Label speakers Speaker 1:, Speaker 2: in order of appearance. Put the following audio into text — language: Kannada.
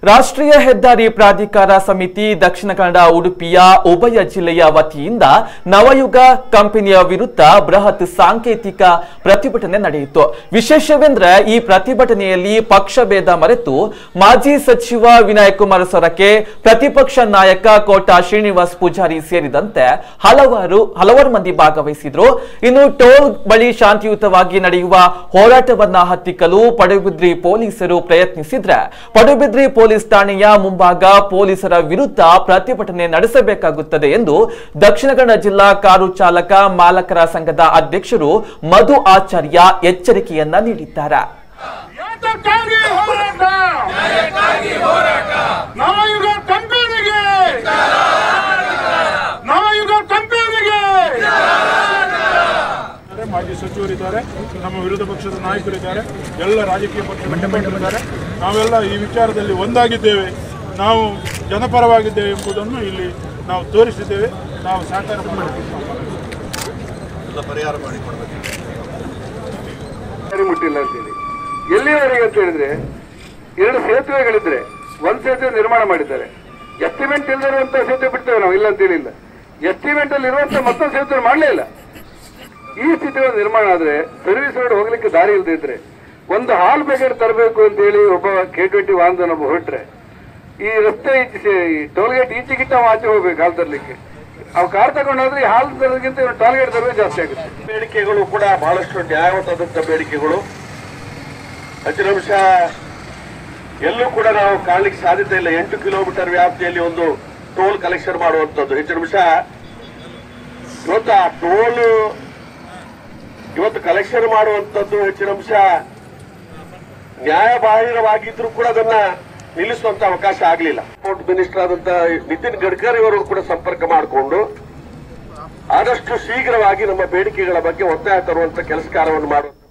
Speaker 1: ರಾಷ್ಟ್ರೀಯ ಹೆದ್ದಾರಿ ಪ್ರಾಧಿಕಾರ ಸಮಿತಿ ದಕ್ಷಿಣ ಕನ್ನಡ ಉಡುಪಿಯ ಉಭಯ ಜಿಲ್ಲೆಯ ವತಿಯಿಂದ ನವಯುಗ ಕಂಪನಿಯ ವಿರುದ್ಧ ಬೃಹತ್ ಸಾಂಕೇತಿಕ ಪ್ರತಿಭಟನೆ ನಡೆಯಿತು ವಿಶೇಷವೆಂದ್ರೆ ಈ ಪ್ರತಿಭಟನೆಯಲ್ಲಿ ಪಕ್ಷಭೇದ ಮರೆತು ಮಾಜಿ ಸಚಿವ ವಿನಾಯಕ್ ಕುಮಾರ್ ಸೊರಕೆ ಪ್ರತಿಪಕ್ಷ ನಾಯಕ ಕೋಟಾ ಶ್ರೀನಿವಾಸ್ ಪೂಜಾರಿ ಸೇರಿದಂತೆ ಹಲವಾರು ಹಲವಾರು ಮಂದಿ ಭಾಗವಹಿಸಿದ್ರು ಇನ್ನು ಟೋಲ್ ಬಳಿ ಶಾಂತಿಯುತವಾಗಿ ನಡೆಯುವ ಹೋರಾಟವನ್ನ ಹತ್ತಿಕ್ಕಲು ಪಡುಬಿದ್ರಿ ಪೊಲೀಸರು ಪ್ರಯತ್ನಿಸಿದ್ರೆ ಪಡುಬಿದ್ರಿ ಪೊಲೀಸ್ ಠಾಣೆಯ ಮುಂಭಾಗ ಪೊಲೀಸರ ವಿರುದ್ಧ ಪ್ರತಿಭಟನೆ ನಡೆಸಬೇಕಾಗುತ್ತದೆ ಎಂದು ದಕ್ಷಿಣ ಕನ್ನಡ ಜಿಲ್ಲಾ ಕಾರು ಚಾಲಕ ಮಾಲಕರ ಸಂಘದ ಅಧ್ಯಕ್ಷರು ಮಧು ಆಚಾರ್ಯ ಎಚ್ಚರಿಕೆಯನ್ನ ನೀಡಿದ್ದಾರೆ
Speaker 2: ಯಾತಕ್ಕಾಗಿ ಹೋರಾಟ ನವಯುಗ ಕಂಪನಿಗೆ ನವಯುಗ ಕಂಪನಿಗೆ ಮಾಜಿ ಸಚಿವರಿದ್ದಾರೆ ನಮ್ಮ ವಿರೋಧ ಪಕ್ಷದ ನಾಯಕರಿದ್ದಾರೆ ಎಲ್ಲ ರಾಜಕೀಯ ಪಕ್ಷದ ಮುಖಂಡರಿದ್ದಾರೆ ನಾವೆಲ್ಲ ಈ ವಿಚಾರದಲ್ಲಿ ಒಂದಾಗಿದ್ದೇವೆ ನಾವು ಜನಪರವಾಗಿದ್ದೇವೆ ಎಂಬುದನ್ನು ಇಲ್ಲಿ ನಾವು ತೋರಿಸಿದ್ದೇವೆ ನಾವು ಸಹಕಾರ ಮಾಡಬೇಕು
Speaker 3: ಸರಿ ಮುಟ್ಟಿಲ್ಲ ಅಂತೇಳಿ ಎಲ್ಲಿವರೆಗೆ ಅಂತ ಹೇಳಿದ್ರೆ ಎರಡು ಸೇತುವೆಗಳಿದ್ರೆ ಒಂದ್ ಸೇತುವೆ ನಿರ್ಮಾಣ ಮಾಡಿದ್ದಾರೆ ಎಸ್ಟಿಮೇಟ್ ಇಲ್ಲದಿರುವಂತ ಸೇತುವೆ ಬಿಡ್ತೇವೆ ನಾವು ಇಲ್ಲ ಅಂತ ಹೇಳಿಲ್ಲ ಎಸ್ಟಿಮೇಟ್ ಅಲ್ಲಿ ಇರುವಂತ ಮತ್ತೊಂದು ಸೇತುವೆ ಮಾಡಲೇ ಇಲ್ಲ ಈ ಸ್ಥಿತಿಗಳ ನಿರ್ಮಾಣ ಆದ್ರೆ ಸರ್ವಿಸ್ ರೋಡ್ ಹೋಗ್ಲಿಕ್ಕೆ ದಾರಿ ಇಲ್ಲದೆ ಇದ್ರೆ ಒಂದು ಹಾಲ್ ಪ್ಯಾಕೆಟ್ ತರಬೇಕು ಅಂತ ಹೇಳಿ ಒಬ್ಬ ಕೆ ಟ್ವೆಂಟಿ ವಾಹನದೊಬ್ಬ ಹೊರಟ್ರೆ ಈ ರಸ್ತೆ ಟೋಲ್ಗೇಟ್ ಈಚೆಗಿಟ್ಟ ಅವ ಆಚೆ ಹೋಗ್ಬೇಕು ಹಾಲು ತರಲಿಕ್ಕೆ ಅವ್ ಕಾರ್ ತಗೊಂಡೋದ್ರೆ ಈ ಹಾಲು ತರೋದಕ್ಕಿಂತ ಟೋಲ್ಗೇಟ್ ತರಬೇಕು ಜಾಸ್ತಿ ಆಗುತ್ತೆ
Speaker 4: ಬೇಡಿಕೆಗಳು ಕೂಡ ಬಹಳಷ್ಟು ನ್ಯಾಯಯುತವಾದಂಥ ಬೇಡಿಕೆಗಳು ಹೆಚ್ಚಿನ ಅಂಶ ಎಲ್ಲೂ ಕೂಡ ನಾವು ಕಾಣಲಿಕ್ಕೆ ಸಾಧ್ಯತೆ ಇಲ್ಲ ಎಂಟು ಕಿಲೋಮೀಟರ್ ವ್ಯಾಪ್ತಿಯಲ್ಲಿ ಒಂದು ಟೋಲ್ ಕಲೆಕ್ಷನ್ ಮಾಡುವಂಥದ್ದು ಹೆಚ್ಚಿನ ಅಂಶ ಇವತ್ತು ಆ ಟೋಲ್ ಇವತ್ತು ಕಲೆಕ್ಷನ್ ಮಾಡುವಂಥದ್ದು ಹೆಚ್ಚಿನ ಅಂಶ ನ್ಯಾಯಬಾಹಿರವಾಗಿದ್ರು ಕೂಡ ಅದನ್ನ ನಿಲ್ಲಿಸುವಂತ ಅವಕಾಶ ಆಗಲಿಲ್ಲ ಪೋರ್ಟ್ ಮಿನಿಸ್ಟರ್ ಆದಂತ ನಿತಿನ್ ಗಡ್ಕರಿ ಅವರು ಕೂಡ ಸಂಪರ್ಕ ಮಾಡಿಕೊಂಡು ಆದಷ್ಟು ಶೀಘ್ರವಾಗಿ ನಮ್ಮ ಬೇಡಿಕೆಗಳ ಬಗ್ಗೆ ಒತ್ತಾಯ ತರುವಂತ ಕೆಲಸ ಕಾರ್ಯವನ್ನು ಮಾಡುವ